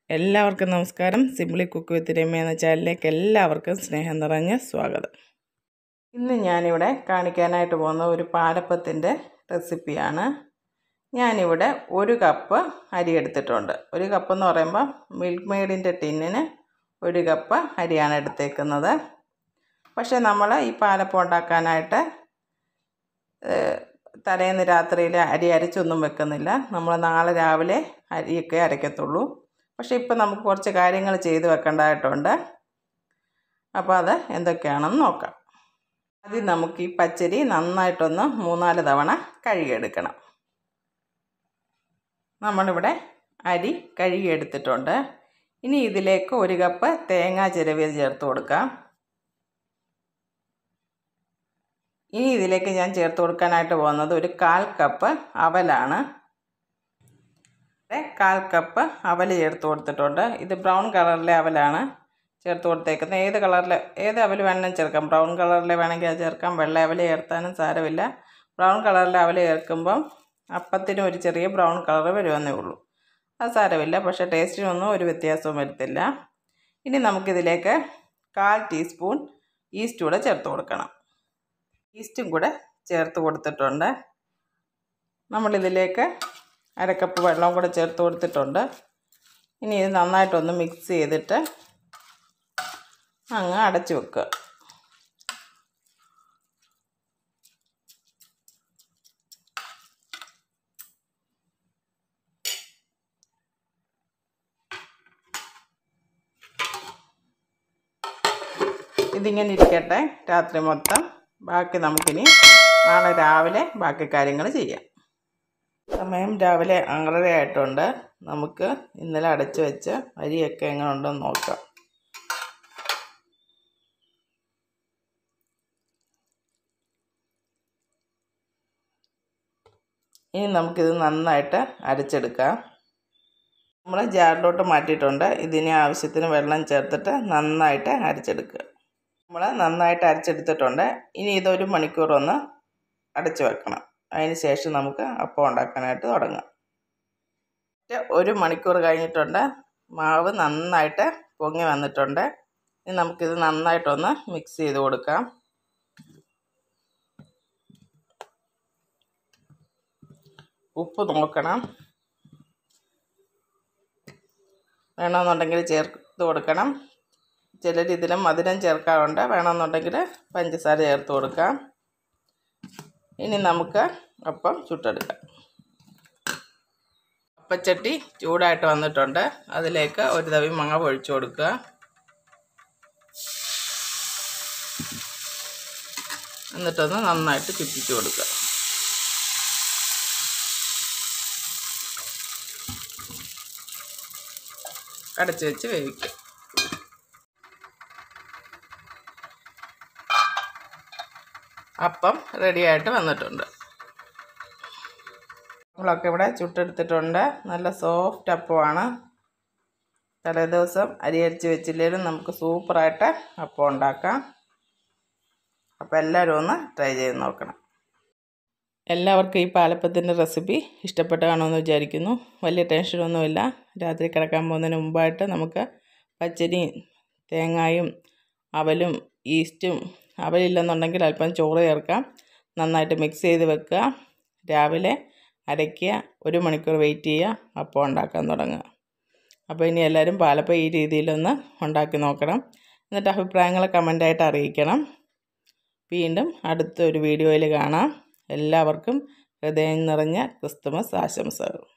എല്ലാവർക്കും നമസ്കാരം simply cook with Ramya എന്ന ചാനലിലേക്ക് എല്ലാവർക്കും സ്നേഹം നിറഞ്ഞ സ്വാഗതം ഇന്ന് ഞാനിവിടെ കാണിക്കാനായിട്ട് പോകുന്ന ഒരു പാലപ്പത്തിൻ്റെ റെസിപ്പിയാണ് ഞാനിവിടെ ഒരു കപ്പ് അരി എടുത്തിട്ടുണ്ട് ഒരു കപ്പ് എന്ന് പറയുമ്പോൾ മിൽക്ക് മെയ്ഡിൻ്റെ ടിന്നിന് ഒരു കപ്പ് അരിയാണ് എടുത്തേക്കുന്നത് പക്ഷേ നമ്മൾ ഈ പാലപ്പം ഉണ്ടാക്കാനായിട്ട് തലേന്ന് രാത്രിയിൽ അരി അരച്ചൊന്നും വെക്കുന്നില്ല നമ്മൾ നാളെ രാവിലെ അരിയൊക്കെ അരയ്ക്കത്തുള്ളൂ പക്ഷേ ഇപ്പം നമുക്ക് കുറച്ച് കാര്യങ്ങൾ ചെയ്ത് വെക്കേണ്ടതായിട്ടുണ്ട് അപ്പോൾ അത് എന്തൊക്കെയാണെന്ന് നോക്കാം ആദ്യം നമുക്ക് ഈ പച്ചരി നന്നായിട്ടൊന്ന് മൂന്നാല് തവണ കഴുകിയെടുക്കണം നമ്മളിവിടെ അരി കഴുകിയെടുത്തിട്ടുണ്ട് ഇനി ഇതിലേക്ക് ഒരു കപ്പ് തേങ്ങ ചിരവിയത് ചേർത്ത് കൊടുക്കാം ഇനി ഇതിലേക്ക് ഞാൻ ചേർത്ത് കൊടുക്കാനായിട്ട് പോകുന്നത് ഒരു കാൽ കപ്പ് അവലാണ് കാൽ കപ്പ് അവൽ ചേർത്ത് കൊടുത്തിട്ടുണ്ട് ഇത് ബ്രൗൺ കളറിലെ അവലാണ് ചേർത്ത് കൊടുത്തേക്കുന്നത് ഏത് കളറിൽ ഏത് അവൽ വേണമെങ്കിലും ചേർക്കാം ബ്രൗൺ കളറിലെ വേണമെങ്കിൽ അത് ചേർക്കാം വെള്ള അവൽ ചേർത്താനും സാരമില്ല ബ്രൗൺ കളറിലെ അവൽ ചേർക്കുമ്പം അപ്പത്തിനും ഒരു ചെറിയ ബ്രൗൺ കളർ വരുമെന്നേ ഉള്ളൂ അത് സാരമില്ല പക്ഷേ ടേസ്റ്റിനൊന്നും ഒരു വ്യത്യാസവും വരുത്തില്ല ഇനി നമുക്കിതിലേക്ക് കാൽ ടീസ്പൂൺ ഈസ്റ്റ് കൂടെ ചേർത്ത് കൊടുക്കണം ഈസ്റ്റും കൂടെ ചേർത്ത് കൊടുത്തിട്ടുണ്ട് നമ്മളിതിലേക്ക് അരക്കപ്പ് വെള്ളം കൂടെ ചേർത്ത് കൊടുത്തിട്ടുണ്ട് ഇനി ഇത് നന്നായിട്ടൊന്ന് മിക്സ് ചെയ്തിട്ട് അങ്ങ് അടച്ചു വെക്കുക ഇതിങ്ങനെ ഇരിക്കട്ടെ രാത്രി മൊത്തം ബാക്കി നമുക്കിനി നാളെ രാവിലെ ബാക്കി കാര്യങ്ങൾ ചെയ്യാം സമയം രാവിലെ ആറര ആയിട്ടുണ്ട് നമുക്ക് ഇന്നലെ അടച്ചു വെച്ച അരിയൊക്കെ എങ്ങനെ ഉണ്ടെന്ന് നോക്കാം ഇനി നമുക്കിത് നന്നായിട്ട് അരച്ചെടുക്കാം നമ്മൾ ജാറിലോട്ട് മാറ്റിയിട്ടുണ്ട് ഇതിന് ആവശ്യത്തിന് വെള്ളം ചേർത്തിട്ട് നന്നായിട്ട് അരച്ചെടുക്കുക നമ്മൾ നന്നായിട്ട് അരച്ചെടുത്തിട്ടുണ്ട് ഇനി ഇതൊരു മണിക്കൂർ ഒന്ന് അടച്ചു വെക്കണം അതിന് ശേഷം നമുക്ക് അപ്പം ഉണ്ടാക്കാനായിട്ട് തുടങ്ങാം ഒരു മണിക്കൂർ കഴിഞ്ഞിട്ടുണ്ട് മാവ് നന്നായിട്ട് പൊങ്ങി വന്നിട്ടുണ്ട് ഇനി നമുക്കിത് നന്നായിട്ടൊന്ന് മിക്സ് ചെയ്ത് കൊടുക്കാം ഉപ്പ് നോക്കണം വേണമെന്നുണ്ടെങ്കിൽ ചേർത്ത് കൊടുക്കണം ചിലർ ഇതിലും മധുരം ചേർക്കാറുണ്ട് വേണമെന്നുണ്ടെങ്കിൽ പഞ്ചസാര ചേർത്ത് കൊടുക്കാം ഇനി നമുക്ക് അപ്പം ചുട്ടെടുക്കാം അപ്പച്ചട്ടി ചൂടായിട്ട് വന്നിട്ടുണ്ട് അതിലേക്ക് ഒരു തവി മാവ് ഒഴിച്ചു കൊടുക്കുക എന്നിട്ടൊന്ന് നന്നായിട്ട് ചുറ്റിച്ചു കൊടുക്കുക അടച്ചു വെച്ച് വേവിക്കുക അപ്പം റെഡിയായിട്ട് വന്നിട്ടുണ്ട് നമ്മളൊക്കെ ഇവിടെ ചുട്ടെടുത്തിട്ടുണ്ട് നല്ല സോഫ്റ്റ് അപ്പമാണ് തലേദിവസം അരി അരിച്ച് വെച്ചില്ലെങ്കിലും നമുക്ക് സൂപ്പറായിട്ട് അപ്പം ഉണ്ടാക്കാം അപ്പോൾ എല്ലാവരും ഒന്ന് ട്രൈ ചെയ്ത് നോക്കണം എല്ലാവർക്കും ഈ പാലപ്പത്തിൻ്റെ റെസിപ്പി ഇഷ്ടപ്പെട്ട് കാണുമെന്ന് വിചാരിക്കുന്നു വലിയ ടെൻഷനൊന്നുമില്ല രാത്രി കിടക്കാൻ പോകുന്നതിന് മുമ്പായിട്ട് നമുക്ക് പച്ചരിയും തേങ്ങായും അവലും ഈസ്റ്റും അവലില്ലെന്നുണ്ടെങ്കിൽ അല്പം ചോറ് ചേർക്കാം നന്നായിട്ട് മിക്സ് ചെയ്ത് വെക്കുക രാവിലെ അരയ്ക്കുക ഒരു മണിക്കൂർ വെയിറ്റ് ചെയ്യുക അപ്പം ഉണ്ടാക്കാൻ തുടങ്ങുക അപ്പോൾ ഇനി എല്ലാവരും പാലപ്പം ഈ രീതിയിലൊന്ന് ഉണ്ടാക്കി നോക്കണം എന്നിട്ട് അഭിപ്രായങ്ങൾ കമൻ്റായിട്ട് അറിയിക്കണം വീണ്ടും അടുത്തൊരു വീഡിയോയിൽ കാണാം എല്ലാവർക്കും ഹൃദയം നിറഞ്ഞ ക്രിസ്തുമസ് ആശംസകൾ